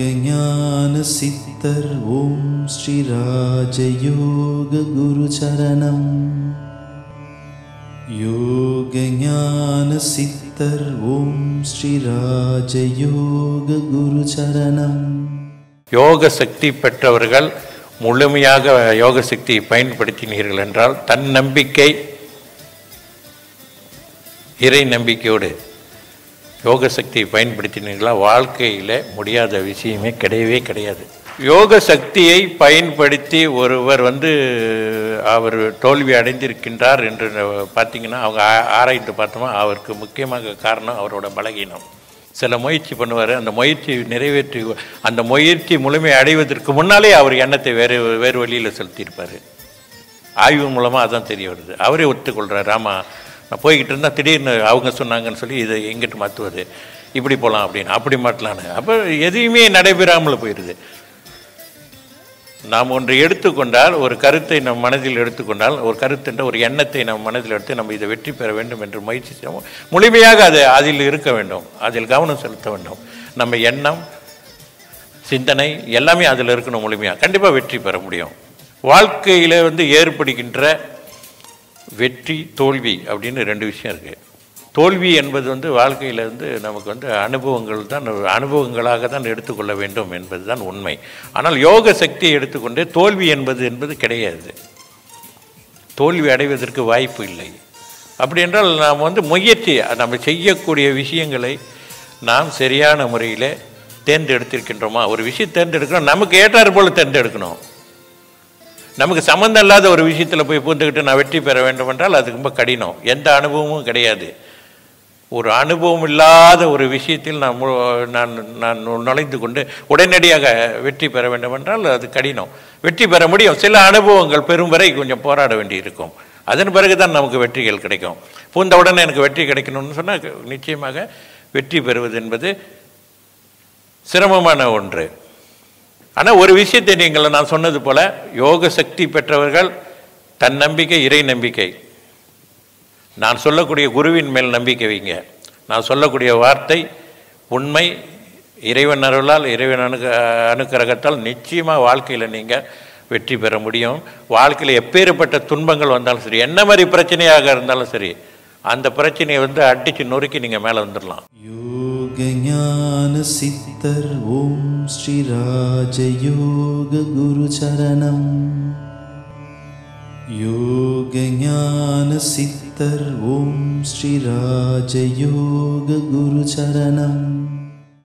யோகஞான சித்தர் ஓம் ஸ்ரீ ராஜயோக குரு சரணம் யோகஞான சித்தர் ஓம் ஸ்ரீ ராஜயோக குரு சரணம் யோக சக்தி பெற்றவர்கள் முழுமையாக யோக சக்தியை பயன்படுத்தினீர்கள் என்றால் தன் நம்பிக்கை இறை நம்பிக்கையோடு யோக சக்தியை பயன்படுத்தினீர்களா வாழ்க்கையில் முடியாத விஷயமே கிடையவே கிடையாது யோக சக்தியை பயன்படுத்தி ஒருவர் வந்து அவர் தோல்வி அடைந்திருக்கின்றார் என்று பார்த்தீங்கன்னா அவங்க ஆ- ஆராய்ந்து பார்த்தோமா அவருக்கு முக்கியமாக காரணம் அவரோட பலகீனம் சில முயற்சி பண்ணுவார் அந்த முயற்சி நிறைவேற்றி அந்த முயற்சி முழுமை அடைவதற்கு முன்னாலே அவர் எண்ணத்தை வேறு வேறு வழியில் செலுத்தியிருப்பார் ஆய்வு மூலமாக அதான் தெரிய வருது அவரே ஒத்துக்கொள்கிறார் ஆமா நான் போய்கிட்டு இருந்தால் திடீர்னு அவங்க சொன்னாங்கன்னு சொல்லி இதை எங்கிட்டு மாற்றுவது இப்படி போகலாம் அப்படின்னு அப்படி மாட்டலான்னு அப்போ எதையுமே நடைபெறாமல் போயிடுது நாம் ஒன்று எடுத்துக்கொண்டால் ஒரு கருத்தை நம் மனதில் எடுத்துக்கொண்டால் ஒரு கருத்துன்ற ஒரு எண்ணத்தை நம் மனதில் எடுத்து நம்ம இதை வெற்றி பெற வேண்டும் என்று முயற்சி செய்வோம் முழுமையாக அது அதில் இருக்க வேண்டும் அதில் கவனம் செலுத்த வேண்டும் நம்ம எண்ணம் சிந்தனை எல்லாமே அதில் இருக்கணும் முழுமையாக கண்டிப்பாக வெற்றி பெற முடியும் வாழ்க்கையில் வந்து ஏற்படுகின்ற வெற்றி தோல்வி அப்படின்னு ரெண்டு விஷயம் இருக்குது தோல்வி என்பது வந்து வாழ்க்கையில் வந்து நமக்கு வந்து அனுபவங்கள் தான் அனுபவங்களாக தான் எடுத்துக்கொள்ள வேண்டும் என்பது தான் உண்மை ஆனால் யோக சக்தியை எடுத்துக்கொண்டே தோல்வி என்பது என்பது கிடையாது தோல்வி அடைவதற்கு வாய்ப்பு இல்லை அப்படி என்றால் நாம் வந்து முயற்சி நம்ம செய்யக்கூடிய விஷயங்களை நாம் சரியான முறையில் தேர்ந்தெடுத்திருக்கின்றோமா ஒரு விஷயம் தேர்ந்தெடுக்கணும் நமக்கு ஏற்றாறு போல் தேர்ந்தெடுக்கணும் நமக்கு சம்மந்தம் இல்லாத ஒரு விஷயத்தில் போய் பூந்துக்கிட்டு நான் வெற்றி பெற வேண்டும் என்றால் அது ரொம்ப கடினம் எந்த அனுபவமும் கிடையாது ஒரு அனுபவம் இல்லாத ஒரு விஷயத்தில் நான் மு- நான் நான் நுழைந்து கொண்டு உடனடியாக வெற்றி பெற வேண்டும் என்றால் அது கடினம் வெற்றி பெற முடியும் சில அனுபவங்கள் பெறும் வரை கொஞ்சம் போராட வேண்டியிருக்கும் அதன் பிறகு தான் நமக்கு வெற்றிகள் கிடைக்கும் பூந்த உடனே எனக்கு வெற்றி கிடைக்கணும்னு சொன்னால் நிச்சயமாக வெற்றி பெறுவது என்பது சிரமமான ஒன்று ஆனால் ஒரு விஷயத்தை நீங்கள் நான் சொன்னது போல யோக சக்தி பெற்றவர்கள் தன் நம்பிக்கை இறை நம்பிக்கை நான் சொல்லக்கூடிய குருவின் மேல் நம்பிக்கை வைங்க நான் சொல்லக்கூடிய வார்த்தை உண்மை இறைவன் அருளால் இறைவன் அனு அனுக்கிரகத்தால் நிச்சயமாக வாழ்க்கையில் நீங்கள் வெற்றி பெற முடியும் வாழ்க்கையில் எப்பேற்பட்ட துன்பங்கள் வந்தாலும் சரி என்ன மாதிரி பிரச்சனையாக இருந்தாலும் சரி அந்த பிரச்சனையை வந்து அடித்து நொறுக்கி நீங்கள் மேலே வந்துடலாம் யோகஞான சித்தர் ஓம் ஸ்ரீ ராஜயோக குரு சரணம் யோகஞான சித்தர் ஓம் ஸ்ரீ ராஜயோக குரு சரணம்